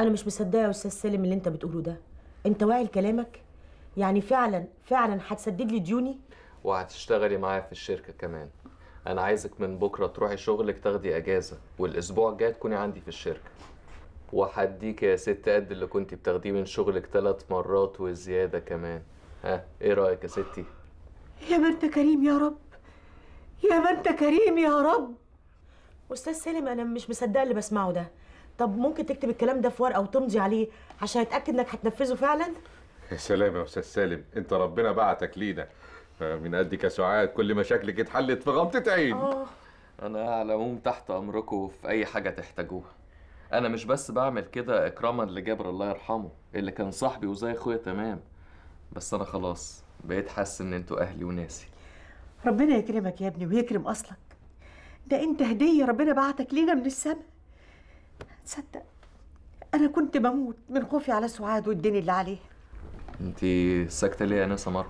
انا مش مصدقه يا استاذ سالم اللي انت بتقوله ده انت واعي لكلامك يعني فعلا فعلا هتسدد لي ديوني وهتشتغلي معايا في الشركة كمان أنا عايزك من بكرة تروحي شغلك تاخدي أجازة والأسبوع الجاي تكوني عندي في الشركة وهديك يا ست قد اللي كنت بتاخديه من شغلك ثلاث مرات وزيادة كمان ها إيه رأيك يا ستي؟ يا ما انت كريم يا رب يا ما انت كريم يا رب استاذ سالم انا مش مصدقه اللي بسمعه ده طب ممكن تكتب الكلام ده في ورقه وتمضي عليه عشان اتاكد انك هتنفذه فعلا يا سلام يا استاذ سالم انت ربنا بعتك لينا من قدك يا سعاد كل مشاكلك اتحلت في غمضة عين اه أنا على العموم تحت أمركم في أي حاجة تحتاجوها أنا مش بس بعمل كده إكراما لجابر الله يرحمه اللي كان صاحبي وزي أخويا تمام بس أنا خلاص بقيت حاسس إن أنتوا أهلي وناسي ربنا يكرمك يا ابني ويكرم اصلك ده انت هديه ربنا بعتك لينا من السماء تصدق انا كنت بموت من خوفي على سعاد والدين اللي عليها أنتي ساكتة ليه يا ناس مرة؟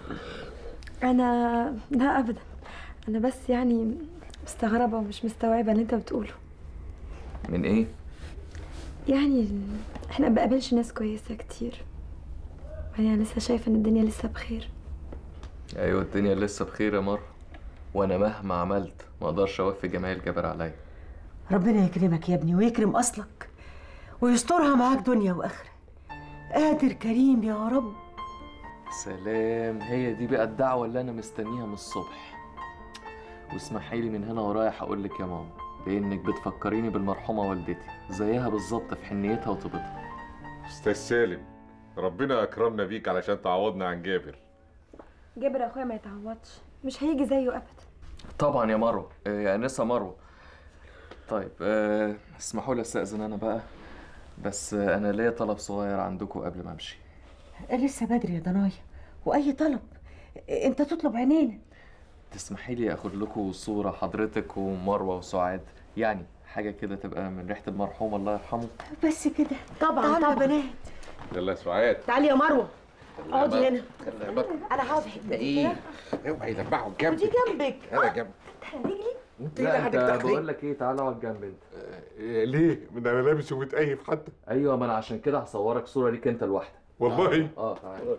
انا لا ابدا انا بس يعني مستغربه ومش مستوعبه اللي انت بتقوله من إيه؟ يعني ال- احنا ما بقابلش ناس كويسه كتير يعني انا لسه شايفه ان الدنيا لسه بخير ايوه الدنيا لسه بخير يا مر وانا مهما عملت ما اقدرش اوفي جمايل جابر عليا ربنا يكرمك يا ابني ويكرم اصلك ويسترها معاك دنيا واخره قادر كريم يا رب سلام هي دي بقى الدعوه اللي انا مستنيها من الصبح واسمحي لي من هنا ورايح اقول لك يا ماما بانك بتفكريني بالمرحومه والدتي زيها بالظبط في حنيتها وطيبتها استاذ سالم ربنا اكرمنا بيك علشان تعوضنا عن جابر جابر اخويا ما يتعوضش مش هيجي زيه ابدا طبعا يا مروه آه، يا انسه مروه طيب آه، اسمحوا لي استاذن انا بقى بس آه، انا ليا طلب صغير عندكم قبل ما امشي لسه بدري يا ضنايا واي طلب انت تطلب عينينا تسمحي لي اخد لكم صورة حضرتك ومروة وسعاد يعني حاجة كده تبقى من ريحة المرحوم الله يرحمه بس كده طبعا تعالوا يا طبعا بنات يلا يا سعاد تعالي يا مروه اقعدي هنا خليها بقى. انا هقعد حته ده ايه اوعي يلمعوا ودي جنبك جنبك انا جنب انت ايه اللي لا انت هتفتح بقول لك ايه تعالى اقعد جنب انت ليه؟ من انا لابس ومتأيف حتى ايوه ما انا عشان كده هصورك صورة ليك انت لوحدك والله اه تعالى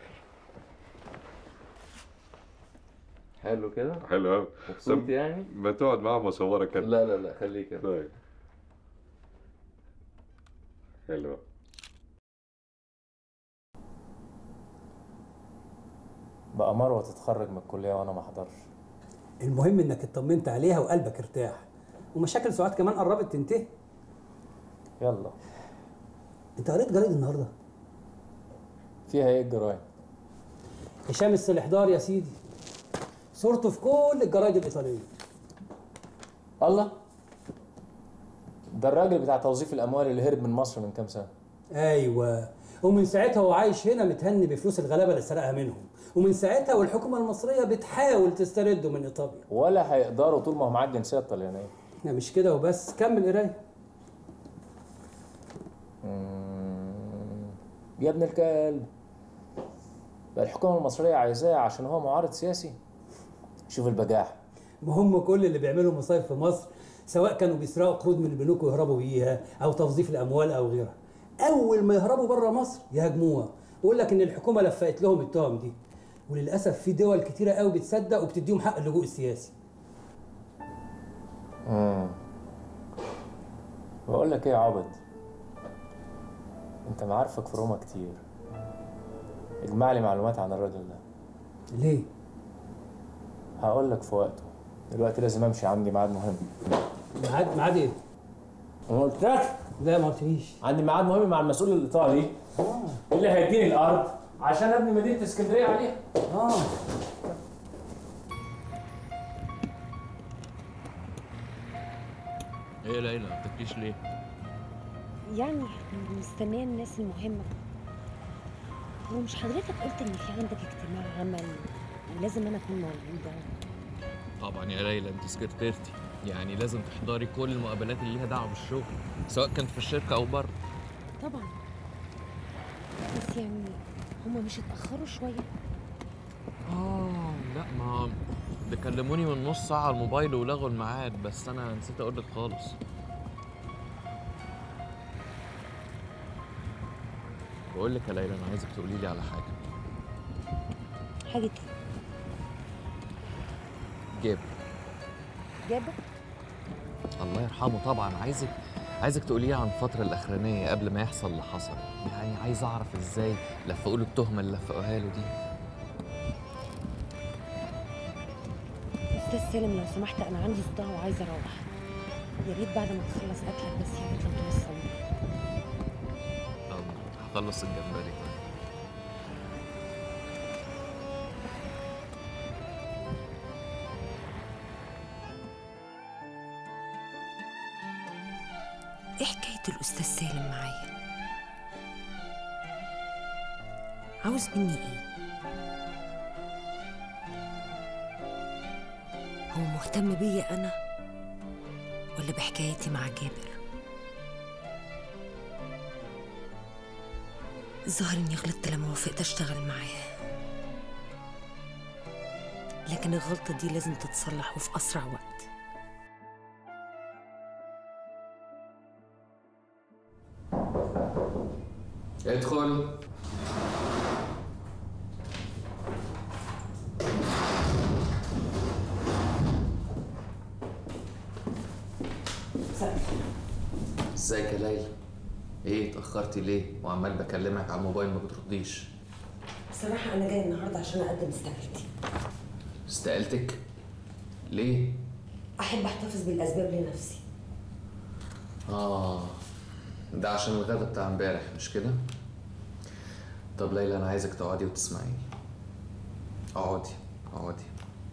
حلو كده حلو قوي مبسوط يعني ما تقعد معاهم اصورك انا لا لا لا خليك كده طيب حلو بقى مروه تتخرج من الكليه وانا ما احضرش المهم انك اطمنت عليها وقلبك ارتاح ومشاكل سعاد كمان قربت تنتهي يلا انت قريت جريد النهارده فيها ايه الجرايم هشام السلحدار يا سيدي صورته في كل الجرايد الايطاليه الله ده الراجل بتاع توظيف الاموال اللي هرب من مصر من كام سنه ايوه ومن ساعتها هو عايش هنا متهني بفلوس الغلابه اللي سرقها منهم ومن ساعتها والحكومه المصريه بتحاول تسترده من ايطاليا ولا هيقدروا طول ما هو معاه الجنسيه الطليانيه لا مش كده وبس كمل قرايه مم. يا ابن الكلب بقى الحكومه المصريه عايزاه عشان هو معارض سياسي شوف البجاح ما هم كل اللي بيعملوا مصايف في مصر سواء كانوا بيسرقوا قروض من البنوك ويهربوا بيها او توظيف الاموال او غيرها اول ما يهربوا بره مصر يهاجموها ويقول لك ان الحكومه لفقت لهم التهم دي وللاسف في دول كتيره قوي بتصدق وبتديهم حق اللجوء السياسي امم بقول لك ايه يا عبد انت معارفك في روما كتير اجمع لي معلومات عن الراجل ده ليه هقول لك في وقته دلوقتي لازم امشي عندي ميعاد مهم ميعاد ميعاد ايه انا قلت لك لا ما قلتليش عندي ميعاد مهم مع المسؤول الايطالي اللي هيديني الارض عشان ابني مدينه اسكندريه عليها اه ايه يا ليلى ما بتبكيش ليه؟ يعني مستنيه الناس المهمه هو مش حضرتك قلت ان في عندك اجتماع عمل ولازم انا اكون موجوده طبعا يا ليلى انت سكرتيرتي يعني لازم تحضري كل المقابلات اللي ليها دعوه بالشغل سواء كانت في الشركه او بره طبعا بس يعني هما مش اتاخروا شويه اه لا ما ده كلموني من نص ساعه على الموبايل ولغوا الميعاد بس انا نسيت اقول لك خالص بقول لك يا ليلى انا عايزك تقولي لي على حاجه حاجه ايه جاب جابر الله يرحمه طبعا عايزك عايزك تقولي لي عن الفترة الأخرانية قبل ما يحصل اللي حصل يعني عايز أعرف إزاي لفقوا له التهمة اللي لفقوها له دي استاذ سالم لو سمحت انا عندي صداع وعايزه اروح يا ريت بعد ما تخلص اكلك بس يا ريت لو توصلني طب هخلص الجمبري طيب ايه حكايه الاستاذ سالم معايا عاوز مني ايه هو مهتم بيا انا ولا بحكايتي مع جابر الظاهر اني غلطت لما وافقت اشتغل معاه لكن الغلطة دي لازم تتصلح وفي أسرع وقت ادخل ازيك يا ليلى ايه اتاخرتي ليه وعمال بكلمك على الموبايل ما بترديش بصراحة أنا جاي النهاردة عشان أقدم استقالتي استقالتك ليه أحب أحتفظ بالأسباب لنفسي اه ده عشان الغدا بتاع امبارح مش كده طب ليلى انا عايزك تقعدي وتسمعيني اقعدي اقعدي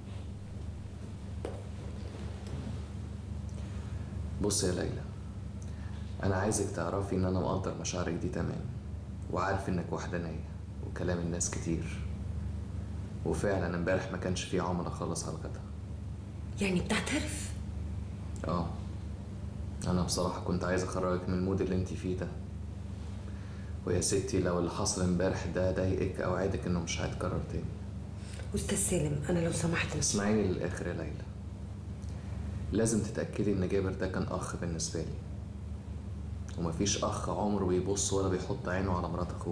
بصي يا ليلى انا عايزك تعرفي ان انا مقدر مشاعرك دي تمام وعارف انك وحدانيه وكلام الناس كتير وفعلا امبارح ما كانش فيه عمرة خالص على الغدا يعني بتعترف اه انا بصراحة كنت عايز اخرجك من المود اللي انت فيه ده ويا ستي لو اللي حصل امبارح ده ضايقك اوعدك انه مش هيتكرر تاني أستاذ سالم أنا لو سمحت اسمعيني للاخر يا ليلى لازم تتأكدي ان جابر ده كان اخ بالنسبة لي ومفيش اخ عمره بيبص ولا بيحط عينه على مرات اخوه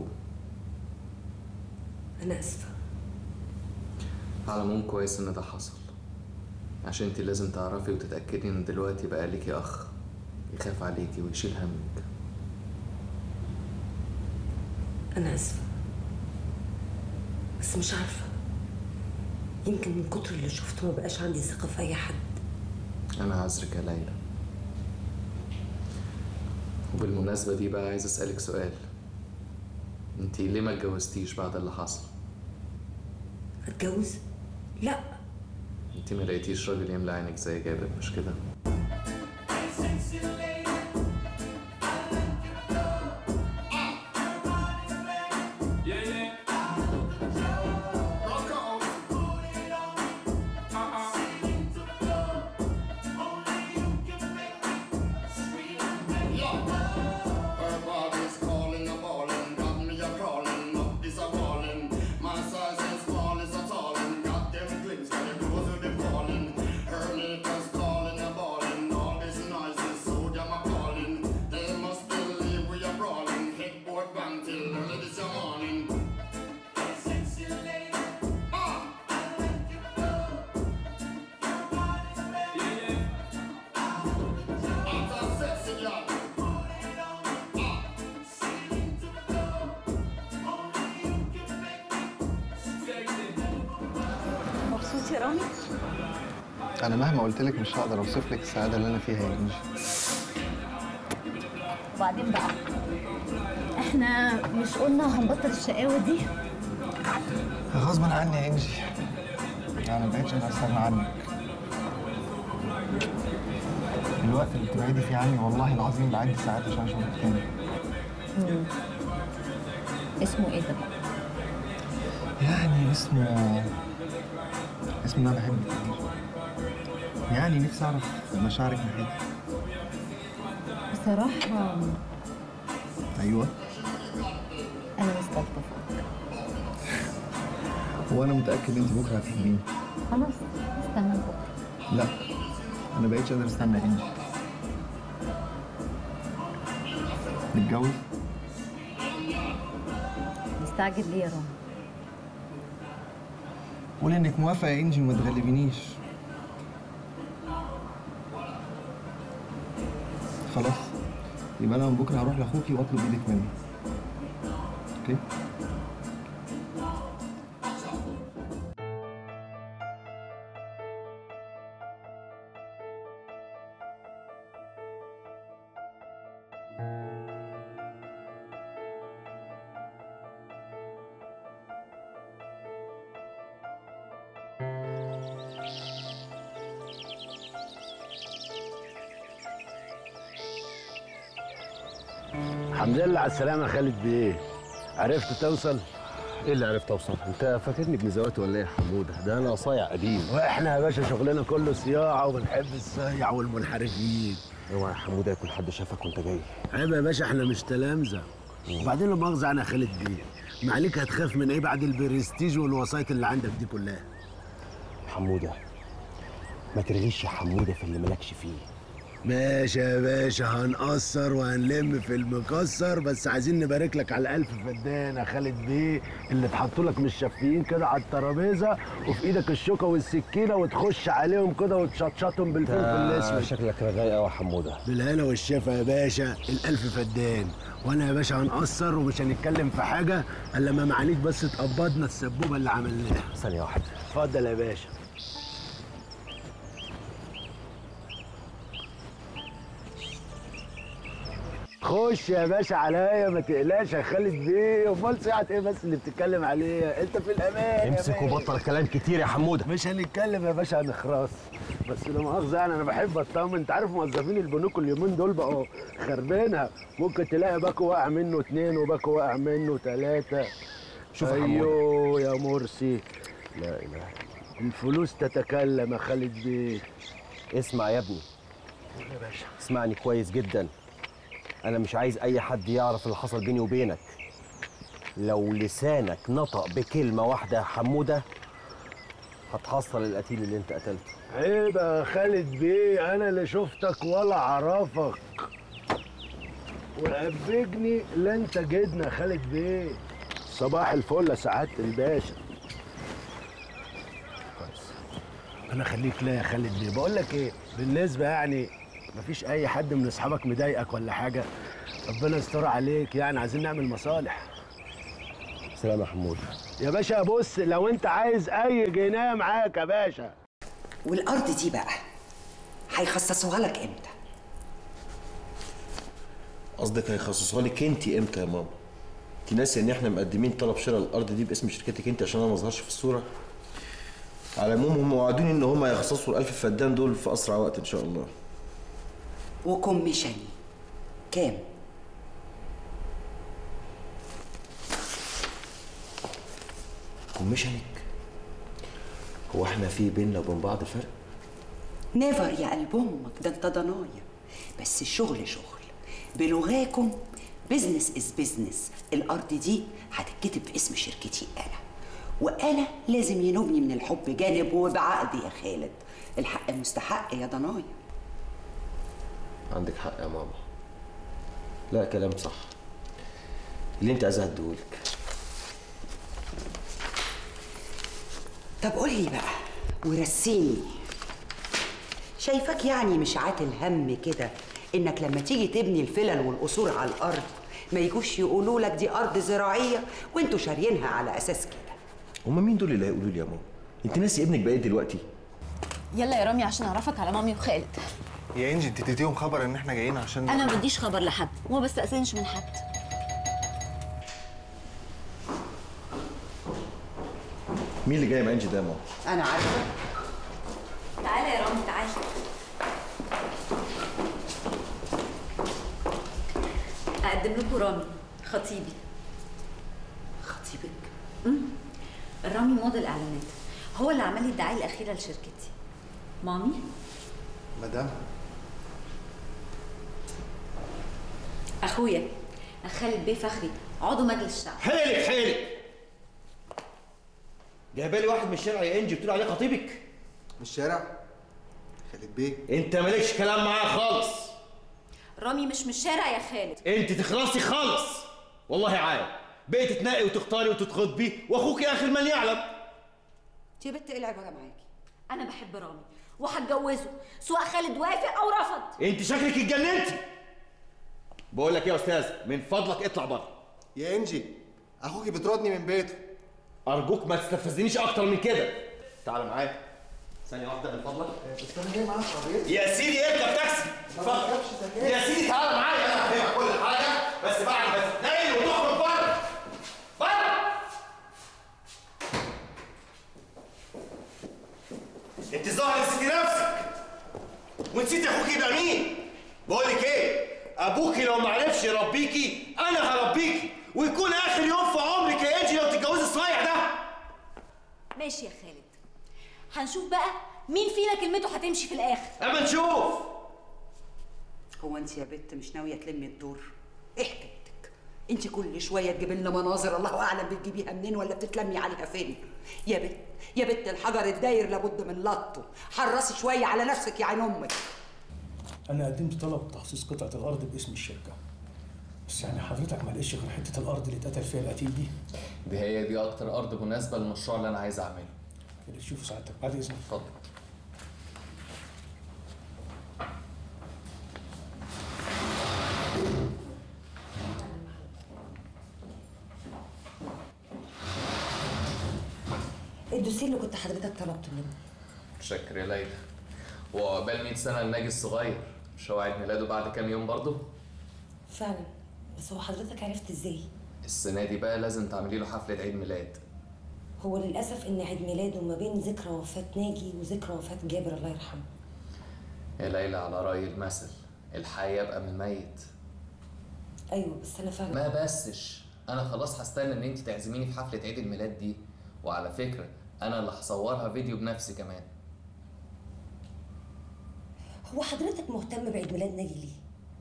أنا آسفة على العموم كويس ان ده حصل عشان انت لازم تعرفي وتتأكدي ان دلوقتي بقى ليكي اخ يخاف عليكي ويشيل همك أنا آسفة بس مش عارفة يمكن من كتر اللي شفته ما بقاش عندي ثقة في أي حد انا عذرك يا ليلى وبالمناسبة دي بقى عايز اسألك سؤال انت ليه ما اتجوزتيش بعد اللي حصل أتجوز؟ لا انت ما لقيتيش راجل يملى عينك زي جابر مش كده Her body's calling, a ballin', got me a crawling, up is a ballin'. My size is small as a tallin', got them glimpse, got the clothes will be falling. Her neighbors calling, a ballin', all this noise is so damn appalling. They must believe we are brawling, headboard bang till early this morning. Hot and sexy girl. مبسوط يا رامي؟ انا مهما قلت لك مش هقدر اوصف لك السعاده اللي انا فيها يا انجي وبعدين بقى احنا مش قلنا هنبطل الشقاوة دي؟ غصبا عني يا انجي انا ما بقتش انا استغنى عنك الوقت اللي بتبعدي فيه عني والله العظيم بعدي ساعات عشان اشوفك تاني مم. اسمه ايه ده بقى؟ يعني اسمه اسمه انا بحبك كتير يعني نفسي اعرف مشاعرك ناحيتي بصراحة ايوه أنا مستلطفة وانا متاكد انت بكره هتحبيني خلاص استنى بكرة لا انا بقيتش قادر استنى يا انجي نتجوز مستعجل ليه يا رامي قولي انك موافقه يا انجي وما تغلبنيش خلاص يبقى انا من بكره هروح لاخوكي واطلب ايدك منه اوكي الحمد لله على السلامة يا خالد بيه عرفت توصل؟ ايه اللي عرفت اوصل؟ انت فاكرني ابن زوات ولا ايه يا حموده؟ ده انا صايع قديم واحنا يا باشا شغلنا كله صياعة وبنحب الصيع والمنحرفين اوعى يا حموده يكون حد شافك وانت جاي عيب يا باشا احنا مش تلامذة وبعدين لا مؤاخذة انا خالد بيه ما عليك هتخاف من ايه بعد البرستيج والوسايط اللي عندك دي كلها حموده ما ترغيش يا حموده في اللي مالكش فيه ماشي يا باشا هنقصر وهنلم في المكسر بس عايزين نبارك لك على ألف فدان يا خالد بيه اللي اتحطوا لك مش شافيين كده على الترابيزه وفي ايدك الشوكه والسكينه وتخش عليهم كده وتشطشطهم بالفلفل الاسود شكلك رغاي قوي يا حموده بالهنا والشفا يا باشا الألف فدان وانا يا باشا هنقصر ومش هنتكلم في حاجه الا ما معاليك بس تقبضنا السبوبه اللي عملناها ثانيه واحده اتفضل يا باشا خش يا باشا عليا ما تقلقش يا خالد بيه امال ساعه ايه بس اللي بتتكلم عليها انت في الامان يا امسك باشا. وبطل كلام كتير يا حموده مش هنتكلم يا باشا عن اخراس بس لا مؤاخذه يعني انا بحب اطمن انت عارف موظفين البنوك اليومين دول بقوا خربانه ممكن تلاقي باكو واقع منه اتنين وباكو واقع منه تلاته شوف يا ايوه يا مرسي لا اله الا الله الفلوس تتكلم يا خالد بيه اسمع يا ابني يا باشا اسمعني كويس جدا انا مش عايز اي حد يعرف اللي حصل بيني وبينك لو لسانك نطق بكلمه واحده يا حموده هتحصل القتيل اللي انت قتلته عيب يا خالد بيه انا اللي شفتك ولا اعرفك وقبجني لا انت جدنا يا خالد بيه صباح الفل يا سعاده الباشا كويس. انا خليك لا يا خالد بيه بقول لك ايه بالنسبه يعني مفيش اي حد من اصحابك مضايقك ولا حاجه ربنا يستر عليك يعني عايزين نعمل مصالح سلام يا حموده يا باشا بص لو انت عايز اي جنيه معاك يا باشا والارض دي بقى هيخصصوها لك امتى قصدك هيخصصوها لك انت امتى يا ماما انت ناسي ان احنا مقدمين طلب شراء الارض دي باسم شركتك انت عشان انا ما اظهرش في الصوره على العموم هم وعدوني ان هم هيخصصوا الالف فدان دول في اسرع وقت ان شاء الله وكوميشني كام كوميشنك هو احنا في بيننا وبين بعض فرق نيفر يا قلب امك ده انت ضنايا بس الشغل شغل بلغاكم بزنس از بزنس الارض دي هتتكتب باسم شركتي انا وانا لازم ينوبني من الحب جانب وبعقد يا خالد الحق مستحق يا ضنايا عندك حق يا ماما لا كلام صح اللي انت عايزاه هديهولك طب قول لي بقى ورسيني شايفك يعني مش عاتل هم كده انك لما تيجي تبني الفلل والقصور على الارض ما يجوش يقولوا لك دي ارض زراعيه وانتوا شاريينها على اساس كده هما مين دول اللي هيقولوا لي يا ماما انت ناسي ابنك بقى إيه دلوقتي يلا يا رامي عشان اعرفك على مامي وخالد يا انجي انت تديهم خبر ان احنا جايين عشان انا ما بديش خبر لحد وما بستأذنش من حد مين اللي جاي مع انجي ده يا ماما انا عارفه تعالى يا رامي تعالى اقدم لكم رامي خطيبي خطيبك امم رامي موديل اعلانات هو اللي عمل لي الدعايه الاخيره لشركتي مامي مدام اخويا خالد بيه فخري عضو مجلس الشعب حيلك حيلك جايبه لي واحد من الشارع يا انجي بتقول عليه خطيبك من الشارع خالد بيه انت مالكش كلام معاه خالص رامي مش من الشارع يا خالد انت تخلصي خالص والله عارف بقيت تنقي وتختاري وتتخطبي واخوك اخر من يعلم يا بت العب وانا معاكي انا بحب رامي وهتجوزه سواء خالد وافق او رفض انت شكلك اتجننتي بقول لك ايه يا استاذ من فضلك اطلع بره يا انجي اخوكي بتردني من بيته ارجوك ما تستفزنيش اكتر من كده تعال معايا ثانية واحدة من فضلك بس انا جاي معاك قضيتي يا سيدي اركب تاكسي اتفضل يا سيدي تعال معايا انا هفهمك كل حاجة بس بعد ما تتنقل وتخرج بره بره انت ظاهر نسيتي نفسك ونسيتي اخوك يبقى مين بقول لك ايه ابوكي لو ما عرفش يربيكي انا هربيكي ويكون اخر يوم في عمرك يا انجي لو تتجوزي الصايع ده ماشي يا خالد هنشوف بقى مين فينا كلمته هتمشي في الاخر اما نشوف هو انت يا بت مش ناويه تلمي الدور ايه حكايتك انت كل شويه تجيب لنا مناظر الله اعلم بتجيبيها منين ولا بتتلمي عليها فين يا بت يا بت الحجر الداير لابد من لطه حرصي شويه على نفسك يا عين امك انا قدمت طلب تخصيص قطعه الارض باسم الشركه بس يعني حضرتك ما لقيتش غير حته الارض اللي اتقتل فيها القتيل دي دي هي دي اكتر ارض مناسبه للمشروع اللي انا عايز اعمله اللي تشوفه سعادتك بعد اذنك اتفضل الدوسيه اللي كنت حضرتك طلبته مني متشكر يا ليلى وعقبال 100 سنه لناجي الصغير مش هو عيد ميلاده بعد كام يوم برضه فعلا بس هو حضرتك عرفت ازاي السنه دي بقى لازم تعملي له حفله عيد ميلاد هو للاسف ان عيد ميلاده ما بين ذكرى وفاه ناجي وذكرى وفاه جابر الله يرحمه يا ليلى على رأي المثل الحي يبقى من الميت ايوه بس انا فعلا ما بسش انا خلاص هستنى ان انت تعزميني في حفله عيد الميلاد دي وعلى فكره انا اللي هصورها فيديو بنفسي كمان هو حضرتك مهتم بعيد ميلاد ناجي ليه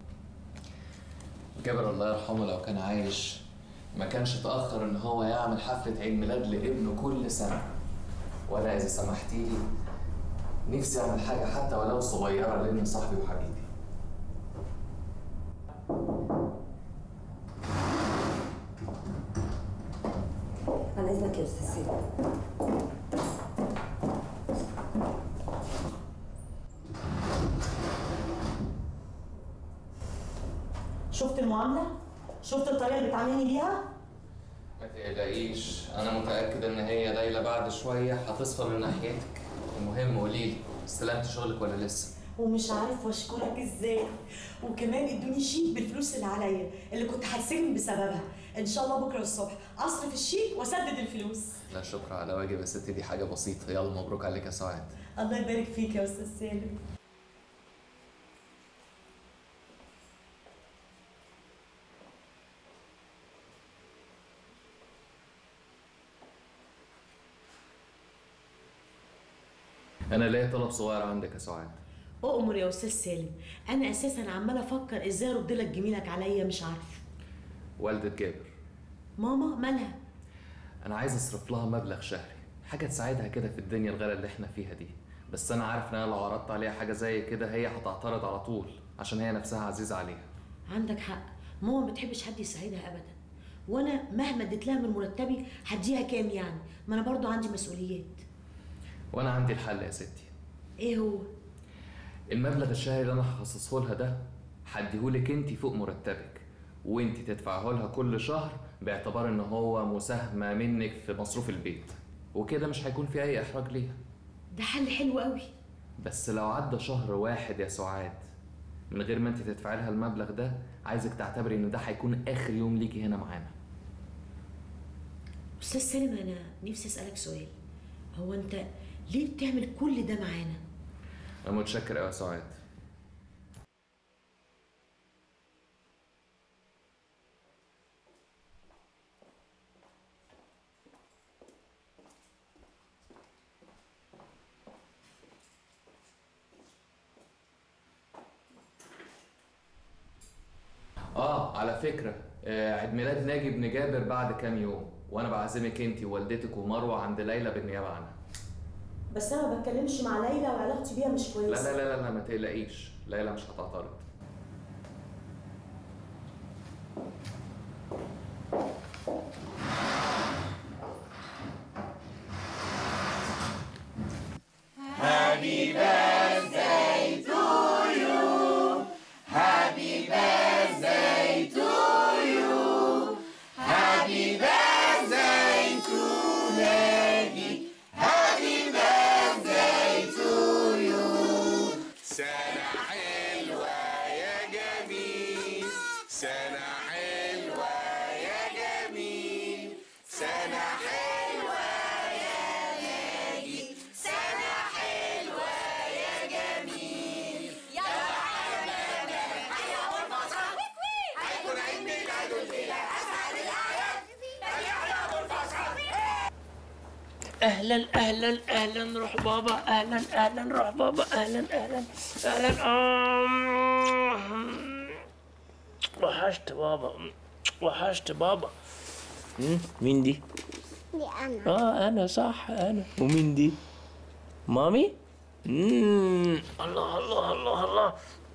جابر الله يرحمه لو كان عايش ما كانش تأخر إن هو يعمل حفلة عيد ميلاد لابنه كل سنة وأنا إذا سمحتي لي نفسي أعمل حاجة حتى ولو صغيرة لابن صاحبي وحبيبي عن اذنك يا استاذ سيدي شفت المعامله شفت الطريقه اللي بتعاملني بيها ما تقلقيش أنا متأكد إن هي ليلى بعد شوية هتصفى من ناحيتك المهم قوليلي استلمت شغلك ولا لسه؟ ومش عارف اشكرك ازاي وكمان ادوني شيك بالفلوس اللي عليا اللي كنت هتسجن بسببها ان شاء الله بكره الصبح اصرف الشيك واسدد الفلوس لا شكر على واجب يا ستي دي حاجة بسيطة يلا مبروك عليك يا سعاد الله يبارك فيك يا استاذ سالم أنا ليا طلب صغير عندك يا سعاد اؤمر يا استاذ سالم انا اساسا عماله افكر ازاي ارد لك جميلك عليا مش عارفه والدة جابر ماما مالها انا عايز اصرف لها مبلغ شهري حاجه تساعدها كده في الدنيا الغلا اللي احنا فيها دي بس انا عارف ان انا لو عرضت عليها حاجه زي كده هي هتعترض على طول عشان هي نفسها عزيزه عليها عندك حق ماما ما بتحبش حد يساعدها ابدا وانا مهما اديت لها من مرتبي هديها كام يعني ما انا برضو عندي مسؤوليات وانا عندي الحل يا ستي ايه هو المبلغ الشهري اللي انا هخصصه لها ده هديهولك انت فوق مرتبك وانت تدفعه لها كل شهر باعتبار ان هو مساهمه منك في مصروف البيت وكده مش هيكون في اي احراج ليها ده حل حلو قوي بس لو عدى شهر واحد يا سعاد من غير ما انت تدفعي لها المبلغ ده عايزك تعتبري ان ده هيكون اخر يوم ليكي هنا معانا استاذ سالم انا نفسي اسالك سؤال هو انت ليه بتعمل كل ده معانا انا متشكر قوي يا سعاد اه على فكره آه، عيد ميلاد ناجي بن جابر بعد كام يوم وانا بعزمك انت ووالدتك ومروه عند ليلى بالنيابه عنها بس انا ما بتكلمش مع ليلى وعلاقتي بيها مش لا كويسه لا لا لا ما تقلقيش ليلى مش هتعترض اهلا اهلا اهلا روح بابا اهلا اهلا روح بابا اهلا اهلا اهلا آم. وحشت بابا وحشت بابا مم، مين دي؟ دي انا اه انا صح انا ومين دي؟ مامي؟ مم. الله الله الله الله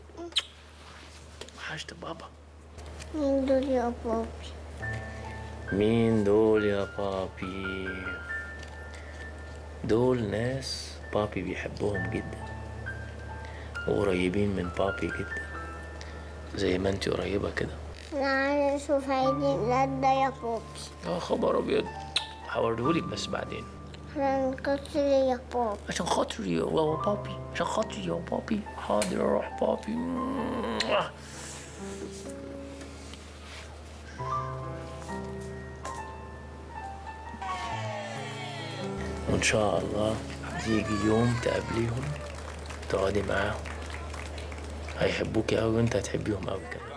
وحشت بابا مين دول يا بابي مين دول يا بابي دول ناس بابي بيحبهم جدا وقريبين من بابي جدا زي ما انت قريبة كده انا عايز اشوف عيد الميلاد ده يا بابي يا خبر ابيض هوريهولك بس بعدين عشان كتر يا بابي عشان خاطري يا بابي عشان خاطري يا بابي حاضر اروح بابي وان شاء الله هيجي يوم تقابليهم تقعدي معاهم هيحبوكي قوي وانت هتحبيهم قوي كمان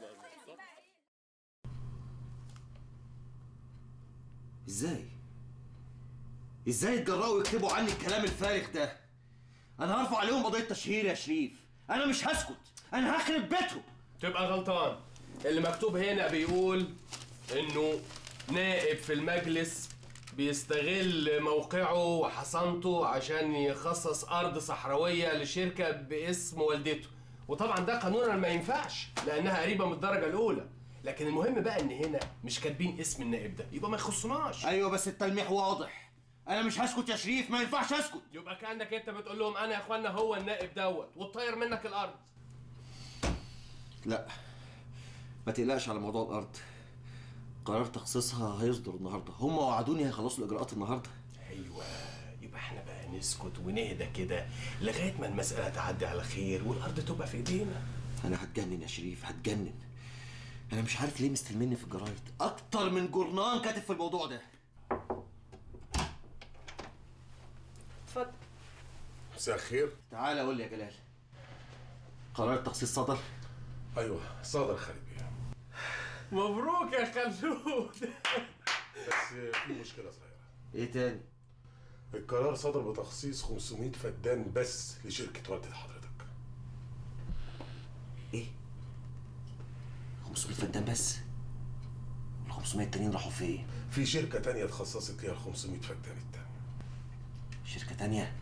ازاي؟ ازاي يتجرأوا يكتبوا عني الكلام الفارغ ده؟ انا هرفع عليهم قضية تشهير يا شريف انا مش هسكت انا هخرب بيتهم تبقى غلطان اللي مكتوب هنا بيقول انه نائب في المجلس بيستغل موقعه وحصانته عشان يخصص ارض صحراويه لشركه باسم والدته وطبعا ده قانونا ما ينفعش لانها قريبه من الدرجه الاولى لكن المهم بقى ان هنا مش كاتبين اسم النائب ده يبقى ما يخصناش ايوه بس التلميح واضح انا مش هسكت يا شريف ما ينفعش اسكت يبقى كانك انت بتقول لهم انا يا اخوانا هو النائب دوت وتطير منك الارض لا ما تقلقش على موضوع الارض قرار تخصيصها هيصدر النهارده هم وعدوني هيخلصوا الاجراءات النهارده ايوه يبقى احنا بقى نسكت ونهدى كده لغايه ما المساله تعدي على خير والارض تبقى في ايدينا انا هتجنن يا شريف هتجنن انا مش عارف ليه مستلمني في الجرايد اكتر من جورنان كاتب في الموضوع ده اتفضل مساء الخير تعالى قول لي يا جلال قرار التخصيص صدر ايوه صادر خالد بيه مبروك يا خلود بس في مشكله صغيره ايه تاني القرار صدر بتخصيص 500 فدان بس لشركه والده حضرتك ايه 500 فدان بس ال 500 التانيين راحوا فين في شركه تانية اتخصصت ليها ال 500 فدان التاني شركه تانية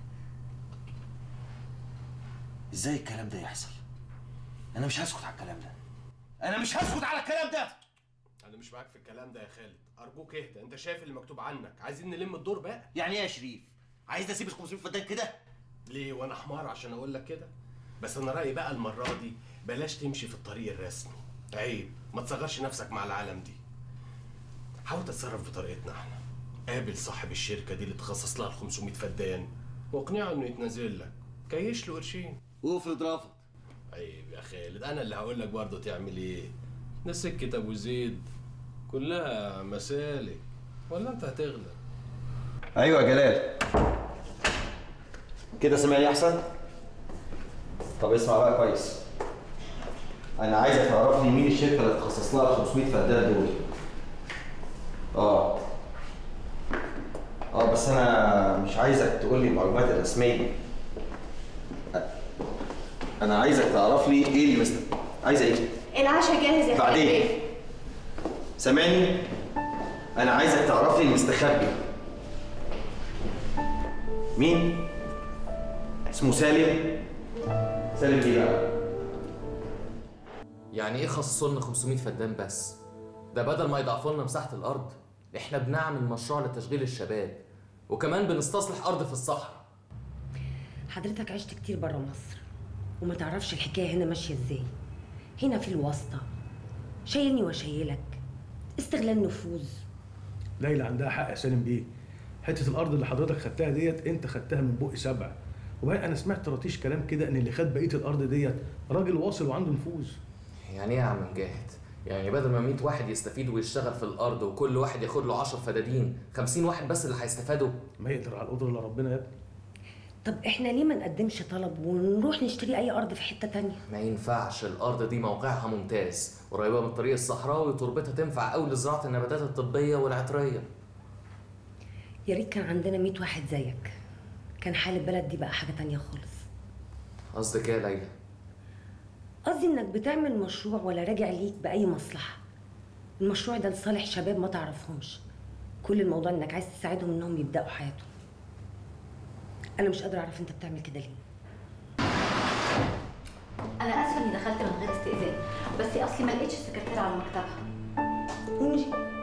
ازاي الكلام ده يحصل انا مش هسكت على الكلام ده انا مش هسكت على الكلام ده انا مش معاك في الكلام ده يا خالد ارجوك اهدى انت شايف اللي مكتوب عنك عايزين نلم الدور بقى يعني ايه يا شريف عايز اسيب ال 500 فدان كده ليه وانا حمار عشان اقول لك كده بس انا رايي بقى المره دي بلاش تمشي في الطريق الرسمي عيب ما تصغرش نفسك مع العالم دي حاول تتصرف بطريقتنا احنا قابل صاحب الشركه دي اللي تخصص لها ال 500 فدان واقنعه انه يتنازل لك كيش له قرشين وافرض رفض عيب يا خالد انا اللي هقول لك برضه تعمل ايه ده سكه ابو زيد كلها مسالك ولا انت هتغلب ايوه يا جلال كده سامعني احسن طب اسمع بقى كويس انا عايزك تعرف لي مين الشركه اللي تخصص لها ال 500 فدان دول اه اه بس انا مش عايزك تقول لي المعلومات الرسميه أ- انا عايزك تعرف لي ايه اللي مست عايزه ايه العشاء جاهز يا بعدين سامعني انا عايزك تعرف لي المستخبي مين اسمه سالم سالم ايه بقى يعني ايه خصصوا لنا 500 فدان بس ده بدل ما يضاعفوا لنا مساحه الارض احنا بنعمل مشروع لتشغيل الشباب وكمان بنستصلح ارض في الصحراء حضرتك عشت كتير بره مصر وما تعرفش الحكايه هنا ماشيه ازاي هنا في الواسطه شايلني وشايلك استغلال نفوذ ليلى عندها حق يا سالم بيه حته الارض اللي حضرتك خدتها ديت انت خدتها من بق سبع وبعدين انا سمعت طراطيش كلام كده ان اللي خد بقيه الارض ديت راجل واصل وعنده نفوذ يعني ايه يا عم مجاهد يعني بدل ما 100 واحد يستفيد ويشتغل في الارض وكل واحد ياخد له 10 فدادين 50 واحد بس اللي هيستفادوا ما يقدر على القدره الا ربنا يا ابني طب احنا ليه ما نقدمش طلب ونروح نشتري اي ارض في حته تانية ما ينفعش الارض دي موقعها ممتاز قريبه من الطريق الصحراوي وتربتها تنفع قوي لزراعه النباتات الطبيه والعطريه يا ريت كان عندنا 100 واحد زيك كان حال البلد دي بقى حاجه تانية خالص قصدك ايه يا ليلى قصدي انك بتعمل مشروع ولا راجع ليك باي مصلحه المشروع ده لصالح شباب ما تعرفهمش كل الموضوع انك عايز تساعدهم انهم يبداوا حياتهم انا مش قادره اعرف انت بتعمل كده ليه انا اسفه اني دخلت من غير استئذان بس اصلي ما لقيتش السكرتيره على مكتبها انجي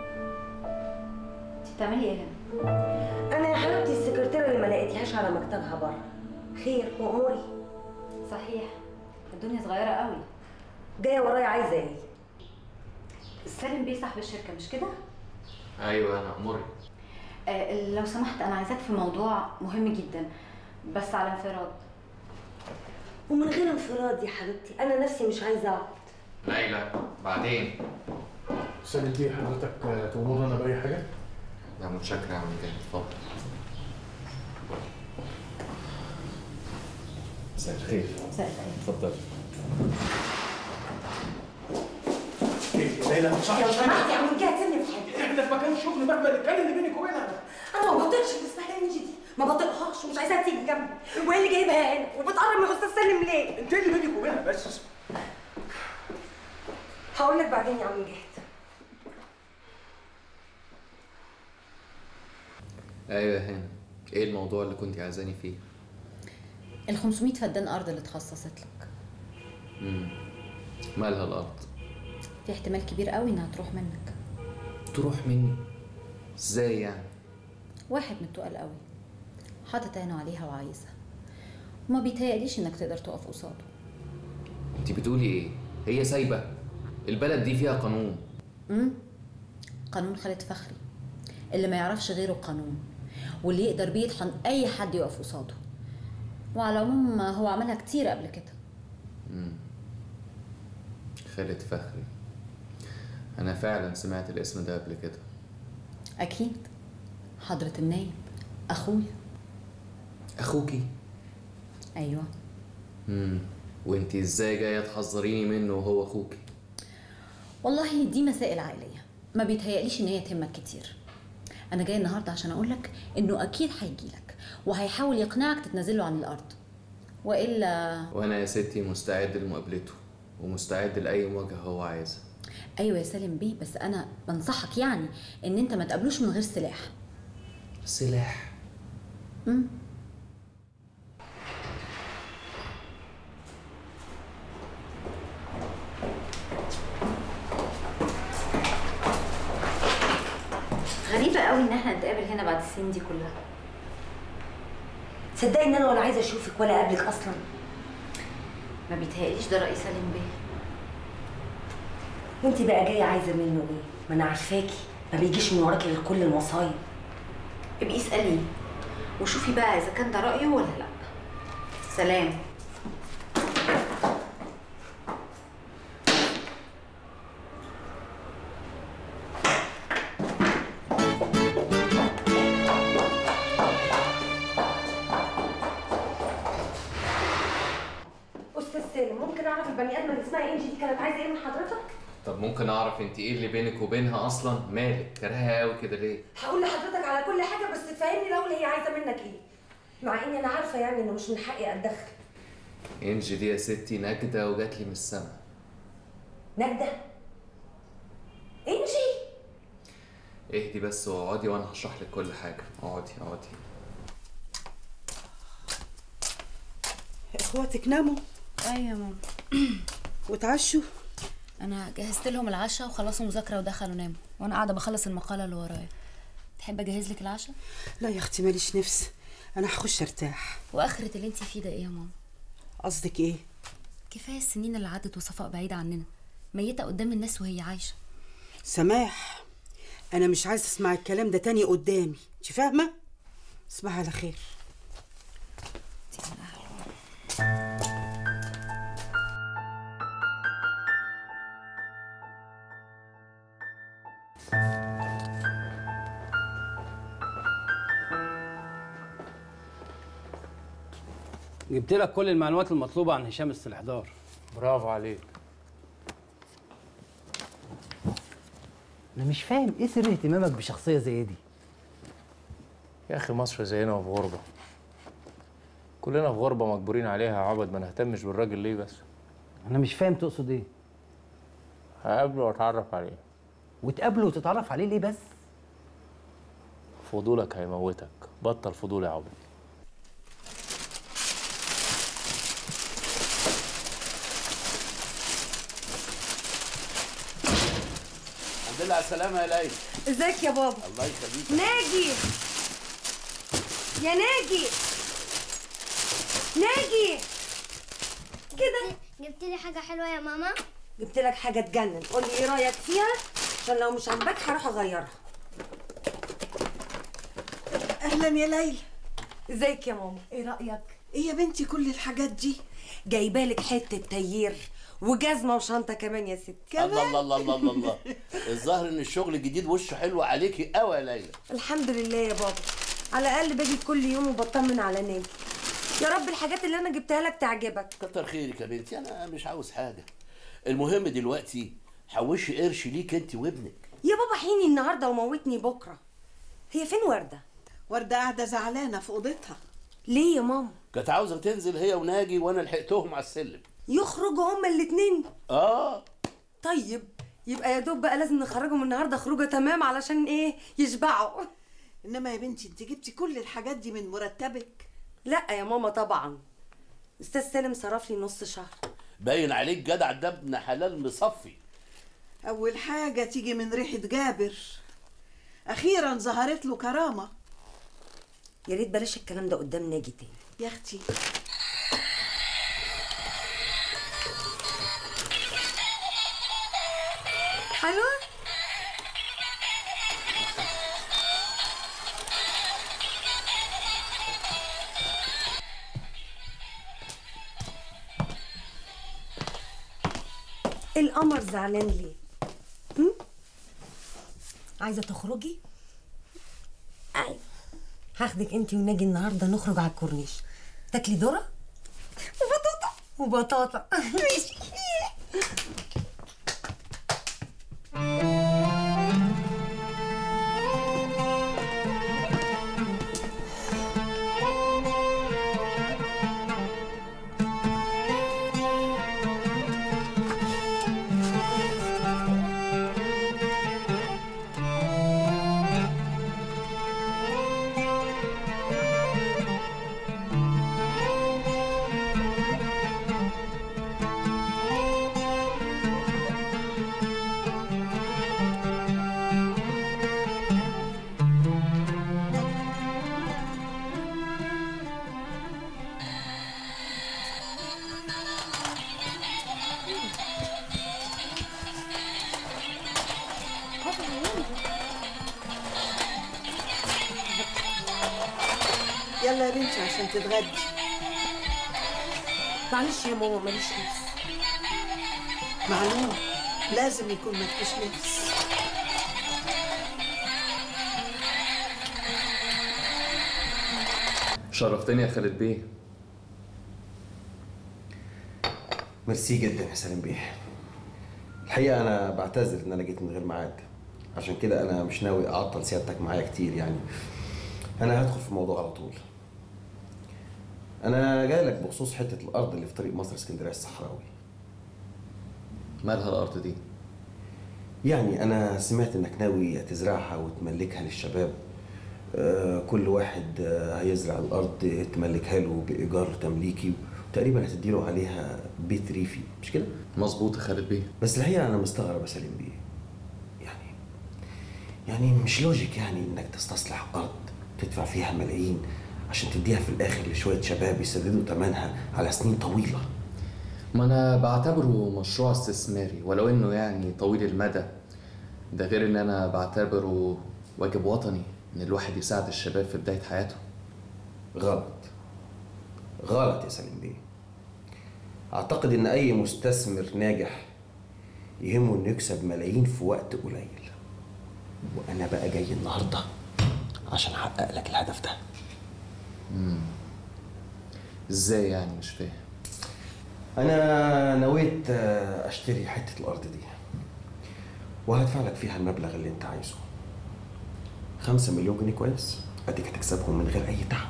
انت بتعملي ايه هنا انا يا حبيبتي السكرتيره اللي ما لقيتيهاش على مكتبها بره خير واموري صحيح الدنيا صغيره قوي جايه ورايا عايزه ايه سالم بيه صاحب الشركه مش كده ايوه انا اموري آه لو سمحت انا عايزاك في موضوع مهم جدا بس على انفراد ومن غير انفراد يا حبيبتي انا نفسي مش عايزه اقعد ليلى بعدين سالم دي حضرتك آه، تأمرنا انا باي حاجه لا متشكر يا عم جاد اتفضل مساء الخير مساء الخير اتفضل ليلى صح لو سمحت يا عم جهه سيبني في حالي احنا في مكان شغل مهما نتكلم اللي بينك وبينها انا ما بطيقش اللي اسمها انجي دي ما بطيقهاش ومش عايزاها تيجي جنبي وايه اللي جايبها هنا وبتقرب من الاستاذ سالم ليه انت اللي بينك وبينها بس هقول لك بعدين يا عم جهه ايوه يا هانم ايه الموضوع اللي كنت عايزاني فيه ال 500 فدان ارض اللي اتخصصت لك امم مالها الارض في احتمال كبير قوي انها تروح منك تروح مني ازاي يعني واحد من التقال قوي حاطط عينه عليها وعايزها وما بيتهيأليش انك تقدر تقف قصاده انت بتقولي ايه هي سايبه البلد دي فيها قانون امم قانون خالد فخري اللي ما يعرفش غيره القانون واللي يقدر بيه يطحن اي حد يقف قصاده وعلى العموم هو عملها كتير قبل كده امم خالد فخري انا فعلا سمعت الاسم ده قبل كده اكيد حضرة النايب اخويا اخوكي ايوه امم وانت ازاي جايه تحذريني منه وهو اخوكي والله دي مسائل عائليه ما بيتهيأليش ان هي تهمك كتير انا جاي النهارده عشان اقول لك انه اكيد هيجيلك وهيحاول يقنعك تتنازله عن الارض والا وانا يا ستي مستعد لمقابلته ومستعد لاي مواجهه هو عايزها ايوه يا سالم بيه بس انا بنصحك يعني ان انت ما تقابلوش من غير سلاح سلاح امم غريبة قوي ان احنا نتقابل هنا بعد السنين دي كلها تصدقي ان انا ولا عايزه اشوفك ولا اقابلك اصلا ما بيتهيأليش ده رأي سالم بيه وانت بقى جايه عايزه منه ايه ما انا عارفاكي ما بيجيش من وراكي غير كل المصايب ابقي اسأليه وشوفي بقى اذا كان ده رأيه ولا لا سلام استاذ سالم ممكن اعرف البني ادمه اللي اسمها انجي دي كانت عايزه ايه من حضرتك طب ممكن اعرف انت ايه اللي بينك وبينها اصلا مالك كارهها قوي كده ليه هقول لحضرتك على كل حاجه بس تفهمني الاول هي عايزه منك ايه مع اني انا عارفه يعني انه مش من حقي اتدخل انجي دي يا ستي نجده وجات لي من السما نجده انجي اهدي بس واقعدي وانا هشرح لك كل حاجه اقعدي اقعدي اخواتك ناموا ايوه يا ماما وتعشوا انا جهزت لهم العشاء وخلصوا مذاكره ودخلوا ناموا وانا قاعده بخلص المقاله اللي ورايا تحب اجهز لك العشاء لا يا اختي ماليش نفس انا هخش ارتاح واخره اللي انت فيه ده ايه يا ماما قصدك ايه كفايه السنين اللي عدت وصفاء بعيده عننا ميته قدام الناس وهي عايشه سماح انا مش عايزه اسمع الكلام ده تاني قدامي انت فاهمه اسمعها على خير جبت لك كل المعلومات المطلوبة عن هشام السلحدار برافو عليك انا مش فاهم ايه سر اهتمامك بشخصيه زي دي يا اخي مصر زينا في غربه كلنا في غربه مجبورين عليها يا عبد ما نهتمش بالراجل ليه بس انا مش فاهم تقصد ايه هقابله واتعرف عليه وتقابله وتتعرف عليه ليه بس فضولك هيموتك بطل فضول يا عبد الحمد لله على السلامة يا ليلى ازيك يا بابا الله يخليك ناجي يا ناجي ناجي كده جبت لي حاجة حلوة يا ماما جبت لك حاجه تجنن قول لي ايه رايك فيها عشان لو مش عاجباك هروح اغيرها اهلا يا ليلى ازيك يا ماما ايه رايك ايه يا بنتي كل الحاجات دي جايبالك حته تيير وجزمه وشنطه كمان يا ست الله الله الله الله الله الله الظاهر ان الشغل الجديد وشه حلو عليكي قوي يا ليلى الحمد لله يا بابا على الاقل باجي كل يوم وبطمن على ناجي يا رب الحاجات اللي انا جبتها لك تعجبك كتر خيرك يا بنتي انا مش عاوز حاجه المهم دلوقتي حوشي قرش ليك انت وابنك يا بابا حيني النهارده وموتني بكره هي فين ورده ورده قاعده زعلانه في اوضتها ليه يا ماما كانت عاوزه تنزل هي وناجي وانا لحقتهم على السلم يخرجوا هما الاتنين اه طيب يبقى يا دوب بقى لازم نخرجهم النهارده خروجه تمام علشان ايه يشبعوا انما يا بنتي انت جبتي كل الحاجات دي من مرتبك لا يا ماما طبعا استاذ سالم صرف لي نص شهر باين عليك جدع ده ابن حلال مصفي اول حاجه تيجي من ريحه جابر اخيرا ظهرت له كرامه يا ريت بلاش الكلام ده قدام ناجي تاني يا اختي حلوه القمر زعلان ليه هم؟ عايزه تخرجي ايوه هاخدك انت وناجي النهارده نخرج على الكورنيش تاكلي ذره وبطاطا وبطاطا ماشي يلا يا بنتي عشان تتغدي معلش يا ماما ماليش نفس معلوم لازم يكون مالكيش نفس شرفتني يا خالد بيه ميرسي جدا يا سالم بيه الحقيقه انا بعتذر ان انا جيت من غير ميعاد عشان كده انا مش ناوي اعطل سيادتك معايا كتير يعني انا هدخل في الموضوع على طول انا جاي لك بخصوص حته الارض اللي في طريق مصر اسكندريه الصحراوي مالها الارض دي يعني انا سمعت انك ناوي تزرعها وتملكها للشباب آه، كل واحد آه، هيزرع الارض تملكها له بايجار تمليكي وتقريبا هتديله عليها بيت ريفي مش كده مظبوط يا خالد بيه بس الحقيقه انا مستغرب يا سليم بيه يعني يعني مش لوجيك يعني انك تستصلح ارض تدفع فيها ملايين عشان تديها في الاخر لشويه شباب يسددوا ثمنها على سنين طويله ما انا بعتبره مشروع استثماري ولو انه يعني طويل المدى ده غير ان انا بعتبره واجب وطني ان الواحد يساعد الشباب في بداية حياته غلط غلط يا سليم بيه اعتقد ان اي مستثمر ناجح يهمه انه يكسب ملايين في وقت قليل وانا بقى جاي النهارده عشان احقق لك الهدف ده مم. ازاي يعني مش فاهم انا نويت آه، اشتري حته الارض دي وهدفع لك فيها المبلغ اللي انت عايزه خمسة مليون جنيه كويس اديك هتكسبهم من غير اي تعب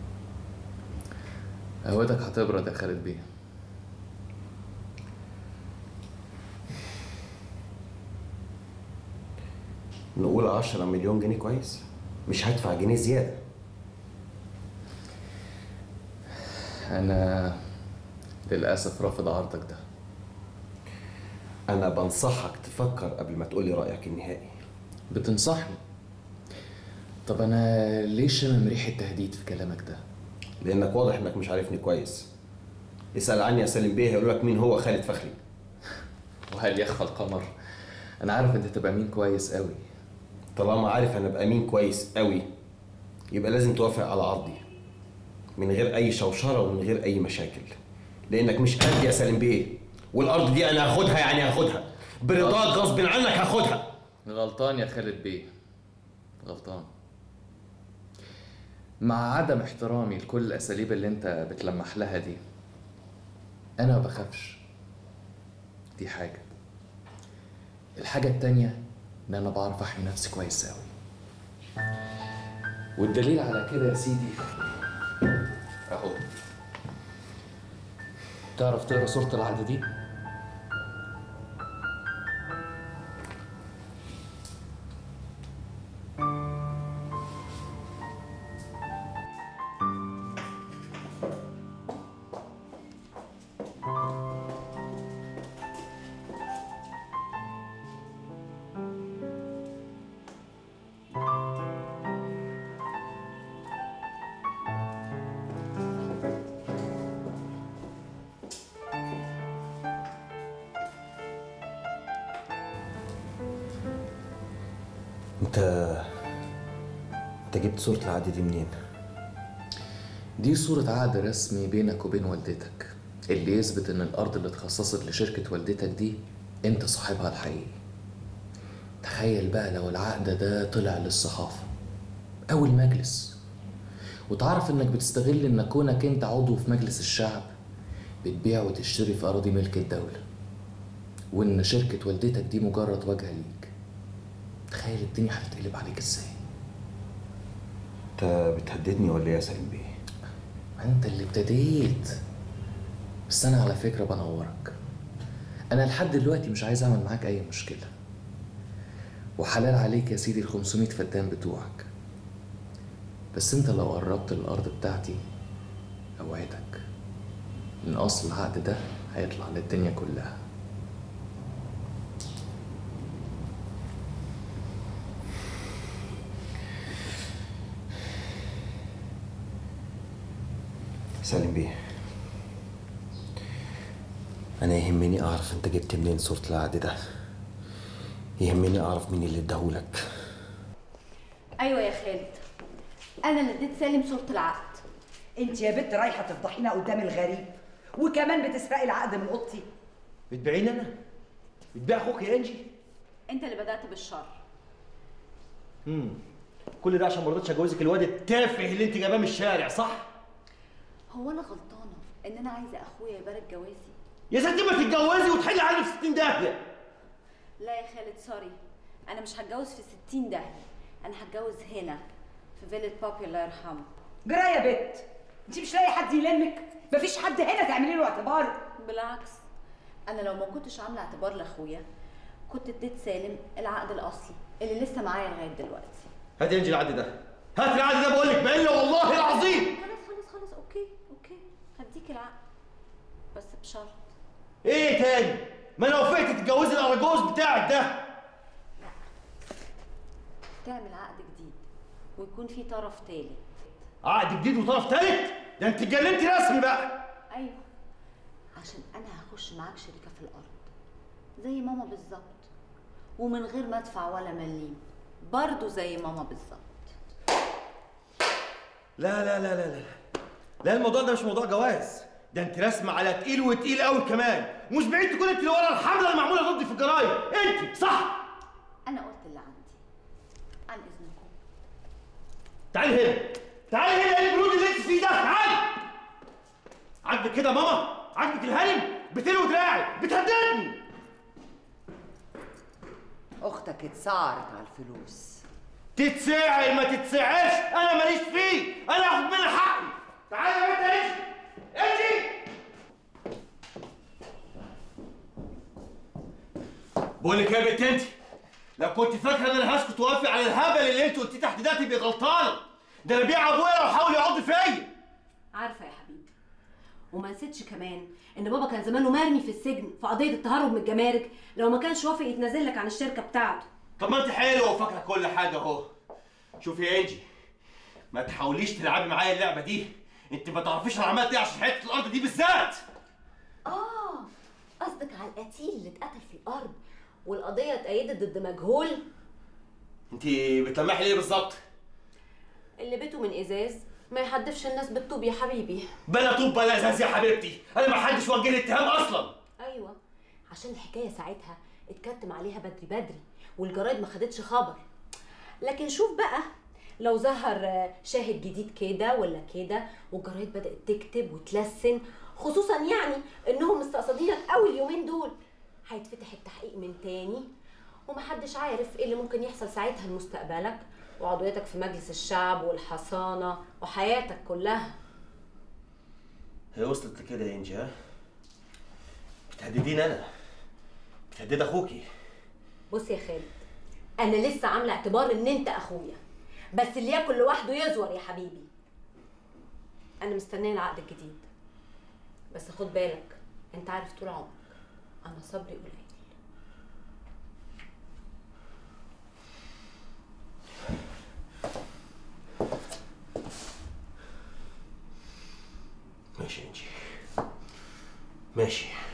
قهوتك هتبرد يا خالد بيه نقول 10 مليون جنيه كويس مش هدفع جنيه زياده انا للاسف رافض عرضك ده انا بنصحك تفكر قبل ما تقولي رايك النهائي بتنصحني طب انا ليه شامم ريحه تهديد في كلامك ده لانك واضح انك مش عارفني كويس اسال عني يا سالم بيه هيقول لك مين هو خالد فخري وهل يخفى القمر انا عارف انت تبقى مين كويس قوي طالما عارف انا ابقى مين كويس قوي يبقى لازم توافق على عرضي من غير اي شوشره ومن غير اي مشاكل لانك مش قد يا سالم بيه والارض دي انا هاخدها يعني هاخدها برضاك غصب عنك هاخدها غلطان يا خالد بيه غلطان مع عدم احترامي لكل الاساليب اللي انت بتلمح لها دي انا ما بخافش دي حاجه الحاجه التانيه ان انا بعرف احمي نفسي كويس قوي والدليل على كده يا سيدي اهو تعرف تقرا صوره العقد دي انت انت جبت صورة العقد دي منين؟ دي صورة عقد رسمي بينك وبين والدتك اللي يثبت ان الارض اللي اتخصصت لشركة والدتك دي انت صاحبها الحقيقي تخيل بقى لو العقد ده طلع للصحافة او المجلس وتعرف انك بتستغل ان كونك انت عضو في مجلس الشعب بتبيع وتشتري في اراضي ملك الدولة وان شركة والدتك دي مجرد واجهة ليك تخيل الدنيا هتتقلب عليك ازاي انت بتهددني ولا ايه يا سالم بيه؟ انت اللي ابتديت بس انا على فكره بنورك انا لحد دلوقتي مش عايز اعمل معاك اي مشكله وحلال عليك يا سيدي ال 500 فدان بتوعك بس انت لو قربت الارض بتاعتي اوعدك ان اصل العقد ده هيطلع للدنيا كلها سالم بيه انا يهمني اعرف انت جبت منين صورة العقد ده يهمني اعرف مين اللي اداهولك ايوه يا خالد انا اللي اديت سالم صوره العقد انت يا بنت رايحه تفضحينا قدام الغريب وكمان بتسرقي العقد من اوضتي بتبيعيني انا؟ بتبيع اخوك يا انجي؟ انت اللي بدات بالشر امم كل ده عشان ما رضيتش اجوزك الواد التافه اللي انت جايباه من الشارع صح؟ هو انا غلطانه ان انا عايزه اخويا يبارك جوازي يا ستي ما تتجوزي وتحلي عني في 60 داهيه لا يا خالد سوري انا مش هتجوز في 60 داهيه انا هتجوز هنا في فيلة بابي الله يرحمه جرى يا بت انت مش لاقي حد يلمك مفيش حد هنا تعملي له اعتبار بالعكس انا لو ما كنتش عامله اعتبار لاخويا كنت اديت سالم العقد الاصلي اللي لسه معايا لغايه دلوقتي هات يا انجي العقد ده هات العقد ده بقول لك بقى والله العظيم خلاص خلاص خلاص اوكي اوكي هديك العقد بس بشرط ايه تاني؟ ما انا وافقت تتجوزي الاراجوز بتاعك ده تعمل عقد جديد ويكون في طرف تالت عقد جديد وطرف تالت؟ ده انت اتجننتي رسمي بقى ايوه عشان انا هخش معاك شركه في الارض زي ماما بالظبط ومن غير ما ادفع ولا مليم برضه زي ماما بالظبط لا لا لا لا لا لا الموضوع ده مش موضوع جواز ده انت رسمه على تقيل وتقيل قوي كمان ومش بعيد تكون انت اللي ورا الحمله المعموله ضدي في الجرايد انت صح انا قلت اللي عندي عن اذنكم تعالي هنا تعالي هنا ايه البرود اللي انت فيه ده تعالي عاجبك كده يا ماما عاجبك الهرم بتلوي دراعي بتهددني اختك اتسعرت على الفلوس تتساعل ما تتساعلش انا ماليش فيه انا اخد منها حقي تعالى يا بنت اجي اجي بقول لك إيه يا بنت انت لو كنت فاكره ان انا هسكت واوافق على الهبل اللي انت قلتيه تحت ده تبقي غلطانه ده انا بيع ابويا لو حاول يعض فيا عارفه يا حبيبي وما نسيتش كمان ان بابا كان زمانه مرمي في السجن في قضيه التهرب من الجمارك لو ما كانش وافق يتنازل لك عن الشركه بتاعته طب ما انت حلوه وفاكره كل حاجه اهو شوفي يا انجي ما تحاوليش تلعبي معايا اللعبه دي انت ما تعرفيش انا عملت ايه عشان حته الارض دي بالذات اه قصدك على القتيل اللي اتقتل في الارض والقضيه اتأيدت ضد مجهول انت بتلمحي ليه بالظبط اللي بيته من ازاز ما يحدفش الناس بالطوب يا حبيبي بلا طوب بلا ازاز يا حبيبتي انا ما حدش وجه لي اتهام اصلا ايوه عشان الحكايه ساعتها اتكتم عليها بدري بدري والجرايد ما خدتش خبر لكن شوف بقى لو ظهر آه، شاهد جديد كده ولا كده والجرايد بدات تكتب وتلسن خصوصا يعني انهم مستقصدينك قوي اليومين دول هيتفتح التحقيق من تاني ومحدش عارف ايه اللي ممكن يحصل ساعتها لمستقبلك وعضويتك في مجلس الشعب والحصانه وحياتك كلها هي وصلت لكده يا انجي ها بتهدديني انا بتهدد اخوكي بص يا خالد انا لسه عامله اعتبار ان انت اخويا بس اللي ياكل لوحده يزور يا حبيبي انا مستنيه العقد الجديد بس خد بالك انت عارف طول عمرك انا صبري قليل ماشي يا انجي ماشي